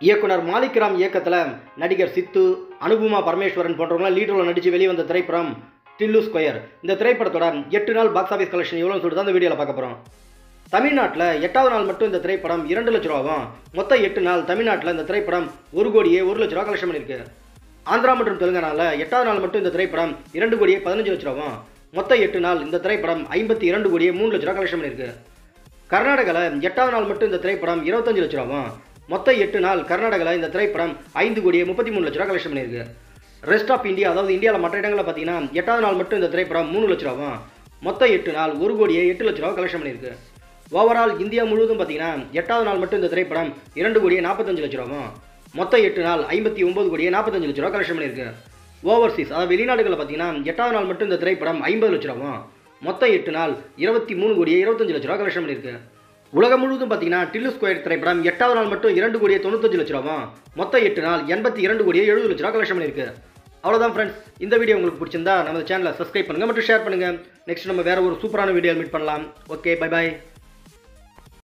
இயக்குனர் மாலிக்ராம் இயக்கத்தில் நடிகர் சித்து அனுபமா பரமேஸ்வரன் போன்றவங்களாம் லீட் ரோல் நடித்து வெளிவந்த திரைப்படம் டில்லு ஸ்கொயர் இந்த திரைப்படத்தோட எட்டு நாள் பாக்ஸ் ஆஃபீஸ் கலெக்ஷன் எவ்வளோன்னு சொல்லிட்டு தான் இந்த வீடியோவில் பார்க்க போகிறோம் தமிழ்நாட்டில் எட்டாவது நாள் மட்டும் இந்த திரைப்படம் இரண்டு லட்ச ரூபாவும் மொத்தம் எட்டு நாள் தமிழ்நாட்டில் இந்த திரைப்படம் ஒரு கோடியே ஒரு லட்ச ரூபா கலெக்ஷன் பண்ணியிருக்கு ஆந்திரா மற்றும் தெலுங்கானாவில் எட்டாவது நாள் மட்டும் இந்த திரைப்படம் இரண்டு கோடியே பதினஞ்சு லட்ச ரூபாவும் மொத்தம் எட்டு நாள் இந்த திரைப்படம் ஐம்பத்தி இரண்டு கோடியே மூணு லட்ச ரூபா கலெக்ஷன் பண்ணியிருக்கு கர்நாடகாவில் எட்டாவது நாள் மட்டும் இந்த திரைப்படம் இருபத்தஞ்சு லட்ச ரூபாவும் மொத்தம் எட்டு நாள் கர்நாடகாவில் இந்த திரைப்படம் ஐந்து கோடியே முப்பத்தி மூணு லட்ச ரூபா கலெக்ஷன் பண்ணியிருக்கு ரெஸ்ட் ஆஃப் இந்தியா அதாவது இந்தியாவில் மற்ற இடங்களில் பார்த்தீங்கன்னா எட்டாவது நாள் மட்டும் இந்த திரைப்படம் மூணு லட்ச ரூபாவும் மொத்தம் எட்டு நாள் ஒரு கோடியே எட்டு லட்ச ரூபா கலெக்ஷன் பண்ணியிருக்கு ஓவரால் இந்தியா முழுவதும் பார்த்தீங்கன்னா எட்டாவது நாள் மட்டும் இந்த திரைப்படம் இரண்டு கோடியே நாற்பத்தஞ்சு லட்ச ரூபாவும் மொத்தம் எட்டு நாள் ஐம்பத்தி ஒம்பது கோடியே நாற்பத்தஞ்சு லட்ச ரூபா கலெக்ஷன் பண்ணியிருக்கு ஓவர்சீஸ் அதாவது வெளிநாடுகளில் பார்த்தீங்கன்னா எட்டாவது நாள் மட்டும் இந்த திரைப்படம் ஐம்பது லட்ச ரூபாவும் மொத்தம் எட்டு நாள் இருபத்தி மூணு கோடியே இருபத்தஞ்சு லட்ச ரூபா கலெக்ஷன் பண்ணியிருக்கு உலகம் முழுவதும் பார்த்தீங்கன்னா டில்லு ஸ்கொயர் திரைப்படம் எட்டாவது நாள் மட்டும் இரண்டு கோடியே தொண்ணூத்தஞ்சு லட்ச ரூபாவும் மொத்தம் எட்டு நாள் எண்பத்தி இரண்டு கோடியே எழுபது லட்ச ரூபா கலெக்ஷன் பண்ணியிருக்கு அவ்வளோதான் ஃப்ரெண்ட்ஸ் இந்த வீடியோ உங்களுக்கு பிடிச்சிருந்தா நம்ம சேனலை சப்ஸ்கிரைப் பண்ணுங்கள் மற்றும் ஷேர் பண்ணுங்கள் நெக்ஸ்ட் நம்ம வேற ஒரு சூப்பரான வீடியோ மீட் பண்ணலாம் ஓகே பை பாய்